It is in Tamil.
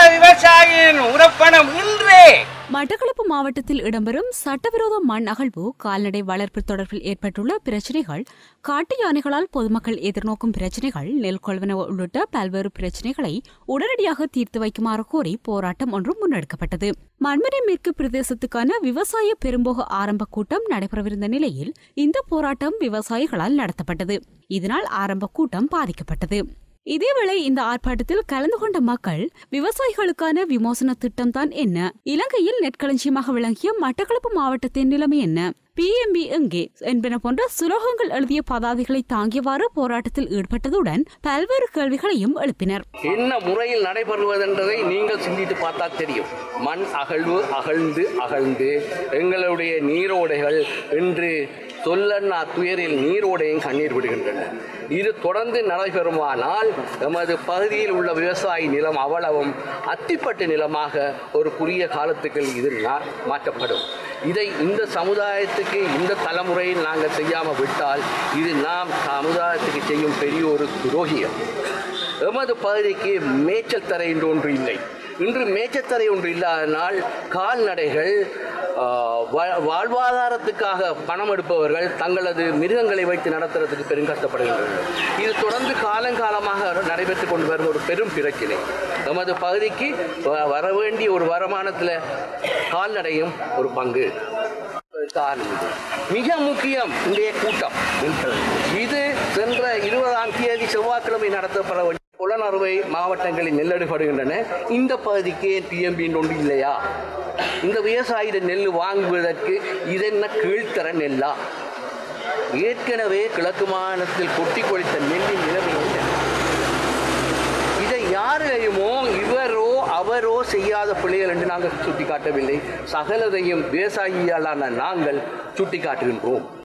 விவசாயியின் உரப்பணம் இன்றே மட்டக்களப்பு மாவட்டத்தில் இடம்பெறும் சட்டவிரோத மண் அகழ்வு கால்நடை வளர்ப்பு தொடர்பில் ஏற்பட்டுள்ள பிரச்சினைகள் காட்டு யானைகளால் பொதுமக்கள் எதிர்நோக்கும் பிரச்சினைகள் நெல் கொள்வனவு உள்ளிட்ட பல்வேறு பிரச்சினைகளை உடனடியாக தீர்த்து வைக்குமாறு கோரி போராட்டம் ஒன்று முன்னெடுக்கப்பட்டது மண்மனை மேற்கு பிரதேசத்துக்கான விவசாய பெரும்போக ஆரம்ப கூட்டம் நடைபெறவிருந்த நிலையில் இந்த போராட்டம் விவசாயிகளால் நடத்தப்பட்டது இதனால் ஆரம்ப கூட்டம் பாதிக்கப்பட்டது இதேவேளை இந்த ஆர்ப்பாட்டத்தில் கலந்து கொண்ட மக்கள் விவசாயிகளுக்கான விமோசன திட்டம் தான் என்ன இலங்கையில் நெற்களஞ்சியமாக விளங்கிய மட்டக்களப்பு மாவட்டத்தின் நிலைமை என்ன பிஎம்பி எங்கே என்பன போன்ற சுலோகங்கள் எழுதிய பதாதைகளை தாங்கியவாறு போராட்டத்தில் ஈடுபட்டதுடன் பல்வேறு கேள்விகளையும் எழுப்பினர் என்ன முறையில் நடைபெறுவதென்றதை நீங்கள் சிந்தித்து பார்த்தா தெரியும் மண் அகழ்வு அகழ்ந்து அகழ்ந்து எங்களுடைய நீரோடைகள் இன்று சொல்லண்ணா துயரில் நீரோடையும் கண்ணீர் விடுகின்றன இது தொடர்ந்து நடைபெறுமானால் எமது பகுதியில் உள்ள விவசாய நிலம் அவ்வளவும் அத்திப்பட்டு நிலமாக ஒரு குறுகிய காலத்துக்கு இது நா- மாற்றப்படும் இதை இந்த சமுதாயத்துக்கு இந்த தலைமுறையில் நாங்கள் செய்யாமல் விட்டால் இது நாம் சமுதாயத்துக்கு செய்யும் பெரிய ஒரு துரோகியம் எமது பகுதிக்கு மேய்ச்சல் தரை என்று ஒன்று இல்லை இன்று மேய்ச்சத்தரை ஒன்று இல்லாதனால் கால்நடைகள் ஆ, வா- வாழ்வாதாரத்துக்காக பணம் எடுப்பவர்கள் தங்களது மிருகங்களை வைத்து நடத்துறதுக்கு பெரும் கஷ்டப்படுகின்றனர் இது தொடர்ந்து காலங்காலமாக நடைபெற்று கொண்டு வரும் ஒரு பெரும் பிரச்சினை நமது பகுதிக்கு வ- வர வேண்டிய ஒரு வருமானத்தில் கால்நடையும் ஒரு பங்கு காரணம் இது. மிக முக்கியம் இன்றைய கூட்டம் இது சென்ற இருபதாம் தேதி செவ்வாய்க்கிழமை நடத்தப்பட வேண்டிய புலனறுவை மாவட்டங்களில் நெல்லெடுபடுகின்றன இந்த பகுதிக்கு பிஎம்பி ஒன்று இல்லையா இந்த விவசாயிட நெல் வாங்குவதற்கு இதென்ன கீழ்த்தர நெல்லா ஏற்கனவே கிழக்கு மாநிலத்தில் கொட்டி கொழித்த நெல்லின் நிலைமை என்ன இதை யாரையுமோ இவரோ அவரோ செய்யாத பிள்ளைகள் என்று நாங்கள் சுட்டிக்காட்டவில்லை சகலதையும் விவசாயியாலான நாங்கள் சுட்டிக்காட்டுகின்றோம்